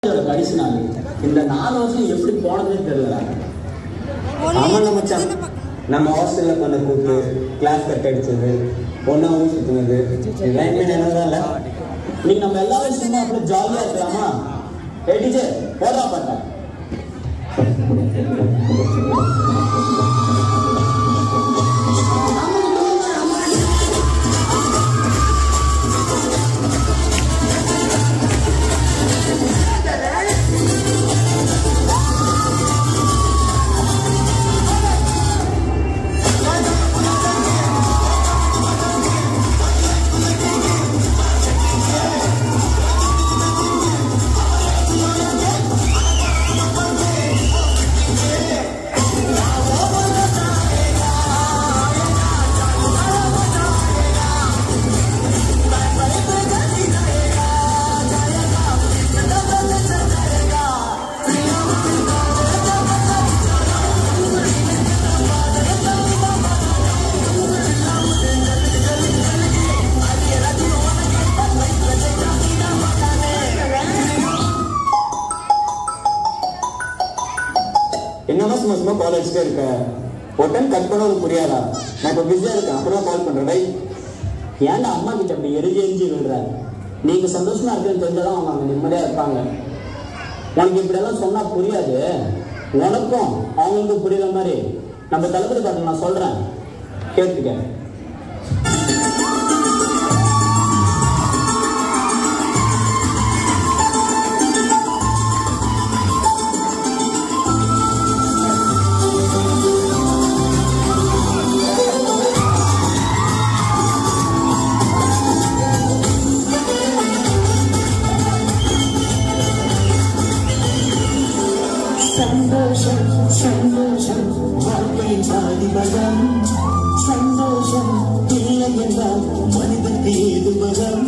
இதோட கடைசி நாள் இந்த நாலு வருஷம் எப்படி போனதுன்னு தெரியல ஆமாங்க மச்சான் நம்ம ஹாஸ்டல்ல பண்ண கூத்து கிளாஸ் கட் அடிச்சது ஒன்னா ஊர் சுத்துனது இதெல்லாம் இனிமே நினைவுதான் இல்ல இன்னைக்கு நம்ம எல்லாரும் சும்மா அப்படி ஜாலியா இருக்கலாமா ஏ டீச்சர் போடுறா பாட்டா என்னமா சும்மா சும்மா கால் அடிச்சுட்டே இருக்க ஒரு டைம் கட் பண்ணது புரியாதா நான் இப்போ பிஸியா இருக்கேன் அப்புறம் கால் பண்றேன் டேய் ஏன்டா அம்மா கிட்ட அப்படி எரிஞ்சு எரிஞ்சு விடுற நீங்க சந்தோஷமா இருக்குன்னு தெரிஞ்சாதான் அவங்க அங்க நிம்மதியா இருப்பாங்க உனக்கு இப்படியெல்லாம் சொன்னா புரியாது உனக்கும் அவங்களுக்கும் புரியுற மாதிரி நம்ம தளபதி பாட்டு நான் சொல்றேன் கேட்டுக்க சந்தோஷம் சந்தோஷம் வாழ்க்கை பாதிபதம் சந்தோஷம் இல்லை என்றால் மனிதனுக்கு ஏது பதம்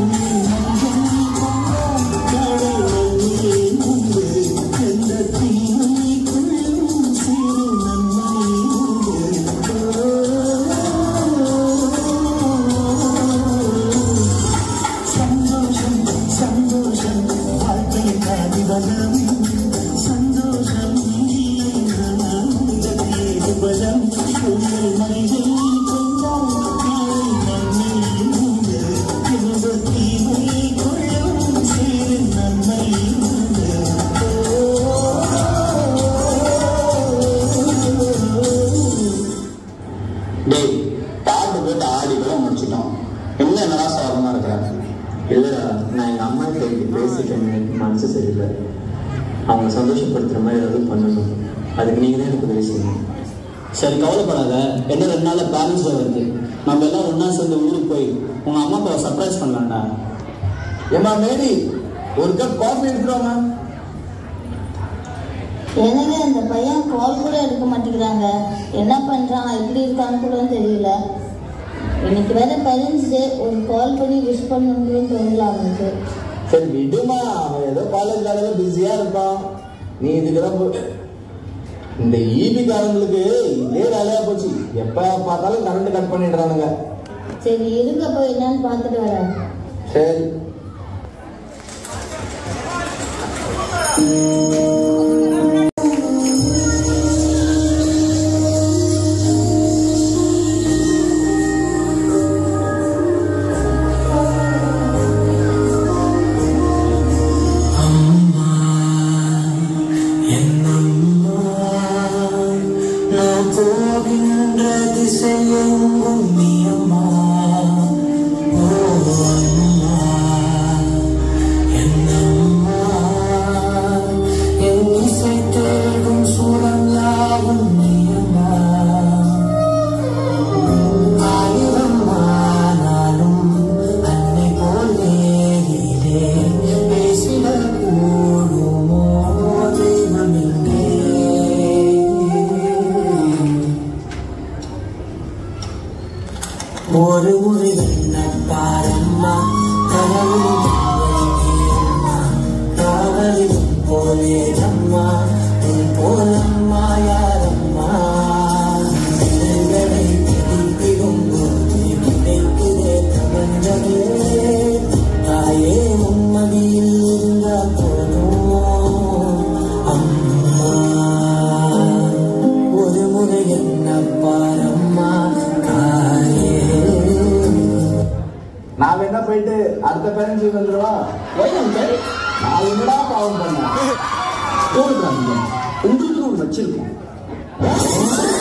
முன்பு எந்த தீமைக்குள்ளும் சிறு நன்மை உண்டு சந்தோஷம் சந்தோஷம் வாழ்க்கை பாதிபதம் சந்தோஷம் பலம் உங்கள் மனிதன் கொண்டால் நாளை நன்மை உண்டு இந்த தீமை கொள்ளும் சிறு நன்மை டேய் பாட்டு போட்டு ஆடி கூட முடிச்சிட்டோம் என்ன என்னடா சோகமா இருக்கிற இல்லடா நான் எங்க அம்மா கிட்ட இப்படி பேசிட்டேன் எனக்கு மனசு சரியில்லை அவங்க சந்தோஷப்படுத்துற மாதிரி ஏதாவது பண்ணணும் அதுக்கு நீங்க தான் எனக்கு உதவி செய்யணும் சரி கவலைப்படாத என்ன ரெண்டு நாள்ல பேரண்ட்ஸ் வருது நம்ம எல்லாம் ஒண்ணா சேர்ந்து ஊருக்கு போய் உங்க அம்மா அப்பாவை சர்ப்ரைஸ் பண்ணலாம்டா ஏமா மேரி ஒரு கப் காஃபி எடுத்துருவாங்க என்னங்க இந்த பையன் கால் கூட எடுக்க மாட்டேங்கிறாங்க என்ன பண்றான் எப்படி இருக்கான்னு கூட தெரியல இன்னைக்கு வேற பேரண்ட்ஸ் டே ஒரு கால் பண்ணி விஷ் பண்ணணும்னு தோணல அவனுக்கு சரி விடுமா அவன் ஏதோ காலேஜ் வேலையில பிஸியா இருப்பான் நீ இதுக்கெல்லாம் போ இந்த ஈபி காரங்களுக்கு இதே வேலையா போச்சு எப்ப பார்த்தாலும் கரண்ட் கட் பண்ணிடுறானுங்க சரி இருங்க போய் என்னன்னு பார்த்துட்டு வரேன் சரி அம்மா என் அம்மா நான் போகின்ற திசையெங்கும் நீ அம்மா ஓ அம்மா என் அம்மா என் இசை தேடும் சூழல் யாவும் நீ அம்மா ஆயிரம் ஆனாலும் அன்னை போல் நேரிலே பேசிட கூடுமோ தெய்வம் எங்கே ஒரு முறை பாரம்மா கனவில் காவலில் போலே அம்மா உன் போலம்மா யாரம்மா எங்களை பிடிப்பிடும் போது கிடைக்கிறே தவஞ்சதே தாயே உம்மதியில் இருந்தால் போதும் பாரம்மா தாயே நான் வேணா போயிட்டு அடுத்த பேரண்ட்ஸ் வந்துடுவா ஒய் அங்கிள் நான் என்னடா பாவம் பண்ணேன் தோணுறாங்க உங்களுக்கு ஒன்று வச்சிருக்கோம்